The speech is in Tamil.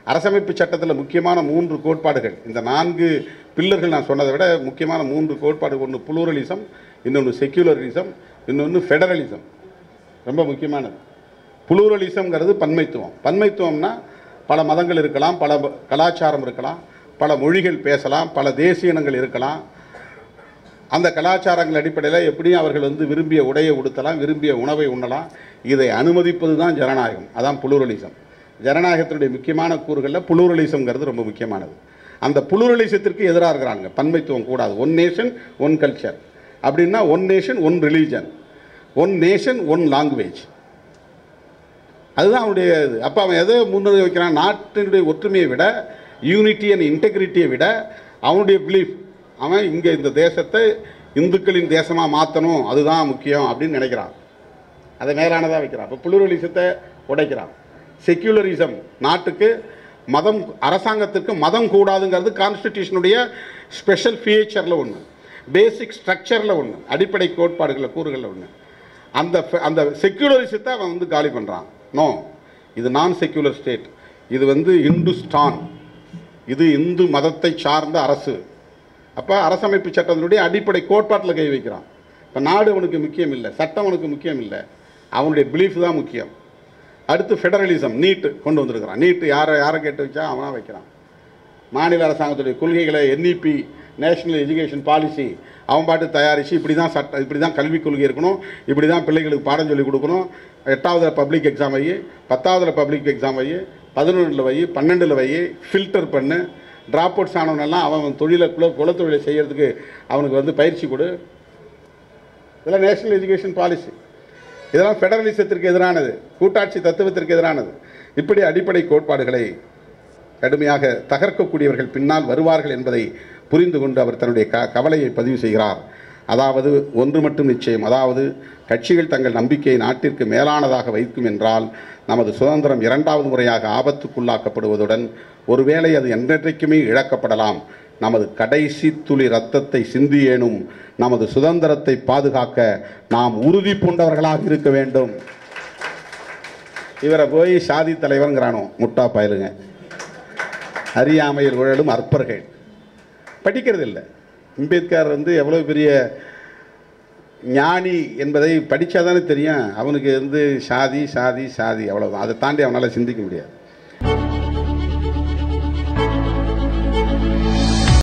அரசமைப்பு சட்டத்தில் முக்கியமான மூன்று கோட்பாடுகள் இந்த நான்கு பில்லர்கள் நான் சொன்னதை விட முக்கியமான மூன்று கோட்பாடு ஒன்று புளூரலிசம் இன்னொன்று செக்யூலரிசம் இன்னொன்று ஃபெடரலிசம் ரொம்ப முக்கியமானது புளூரலிசம்ங்கிறது பன்மைத்துவம் பன்மைத்துவம்னா பல மதங்கள் இருக்கலாம் பல ப- கலாச்சாரம் இருக்கலாம் பல மொழிகள் பேசலாம் பல தேசிய இனங்கள் இருக்கலாம் அந்த கலாச்சாரங்கள் அடிப்படையில் எப்படியும் அவர்கள் வந்து விரும்பிய உடையை உடுத்தலாம் விரும்பிய உணவை உண்ணலாம் இதை அனுமதிப்பது தான் ஜனநாயகம் அதான் புளூரலிசம் ஜனநாயகத்தினுடைய முக்கியமான கூறுகளில் புளூரலிசம்ங்கிறது ரொம்ப முக்கியமானது அந்த புளூரலிசத்திற்கு எதிராக இருக்கிறாங்க பன்மைத்துவம் கூடாது ஒன் நேஷன் ஒன் கல்ச்சர் அப்படின்னா one nation one religion one nation one language அதுதான் அவனுடைய இது அப்போ அவன் எதை முன்னுரிமை வைக்கிறான் நாட்டினுடைய ஒற்றுமையை விட யூனிட்டி அண்ட் இன்டெகிரிட்டியை விட அவனுடைய பிலீஃப் அவன் இங்கே இந்த தேசத்தை இந்துக்களின் தேசமாக மாற்றணும் அதுதான் முக்கியம் அப்படின்னு நினைக்கிறான் அதை மேலானதாக வைக்கிறான் இப்போ புளூரலிசத்தை உடைக்கிறான் செக்யூலரிசம் நாட்டுக்கு மதம் அரசாங்கத்திற்கு மதம் கூடாதுங்கிறது கான்ஸ்டிடியூஷனுடைய ஸ்பெஷல் ஃபீச்சரில் ஒன்று பேசிக் ஸ்ட்ரக்சரில் ஒன்று அடிப்படை கோட்பாடுகளில் கூறுகளில் ஒன்று அந்த ஃப- அந்த செக்யூலரிசத்தை அவன் வந்து காலி பண்ணுறான் நோ இது நான் செக்யூலர் ஸ்டேட் இது வந்து இந்துஸ்தான் இது இந்து மதத்தை சார்ந்த அரசு அப்போ அரசமைப்பு சட்டத்தினுடைய அடிப்படை கோட்பாட்டில் கை வைக்கிறான் இப்போ நாடு அவனுக்கு முக்கியம் இல்லை சட்டம் அவனுக்கு முக்கியம் இல்லை அவனுடைய பிலீஃப் தான் முக்கியம் அடுத்து ஃபெடரலிசம் நீட்டு கொண்டு வந்திருக்கிறான் நீட்டு யாரை யாரை கேட்டு வச்சா அவனா வைக்கிறான் மாநில அரசாங்கத்துடைய கொள்கைகளை என்இபி நேஷனல் எஜுகேஷன் பாலிசி அவன் பாட்டு தயாரித்து இப்படி தான் சட்ட இப்படி தான் கல்விக் கொள்கை இருக்கணும் இப்படி தான் பிள்ளைகளுக்கு பாடம் சொல்லி கொடுக்கணும் எட்டாவதுல பப்ளிக் எக்ஸாம் வை பத்தாவதுல பப்ளிக் எக்ஸாம் வை பதினொன்றில் வை பன்னெண்டில் வை ஃபில்டர் பண்ணு ட்ராப் அவுட்ஸ் ஆனவனெல்லாம் அவன் தொழிலை குல குலத்தொழிலை செய்யறதுக்கு அவனுக்கு வந்து பயிற்சி கொடு இதெல்லாம் நேஷனல் எஜுகேஷன் பாலிசி இதெல்லாம் ஃபெடரலிசத்திற்கு எதிரானது கூட்டாட்சி தத்துவத்திற்கு எதிரானது இப்படி அடிப்படை கோட்பாடுகளை கடுமையாக தகர்க்கக்கூடியவர்கள் பின்னால் வருவார்கள் என்பதை புரிந்து கொண்டு அவர் தன்னுடைய க கவலையை பதிவு செய்கிறார் அதாவது ஒன்று மட்டும் நிச்சயம் அதாவது கட்சிகள் தங்கள் நம்பிக்கையை நாட்டிற்கு மேலானதாக வைக்கும் என்றால் நமது சுதந்திரம் இரண்டாவது முறையாக ஆபத்துக்குள்ளாக்கப்படுவதுடன் ஒருவேளை அது என்றைக்குமே இழக்கப்படலாம் நமது கடைசி துளி ரத்தத்தை சிந்தியேனும் நமது சுதந்திரத்தை பாதுகாக்க நாம் உறுதி பூண்டவர்களாக இருக்க வேண்டும் இவரை போய் சாதி தலைவருங்கிறானோ முட்டா பயலுங்க அறியாமையில் உழலும் அற்பர்கள் படிக்கிறது இல்லை அம்பேத்கர் வந்து எவ்வளோ பெரிய ஞானி என்பதை படித்தா தானே தெரியும் அவனுக்கு வந்து சாதி சாதி சாதி அவ்வளோதான் அதை தாண்டி அவனால் சிந்திக்க முடியாது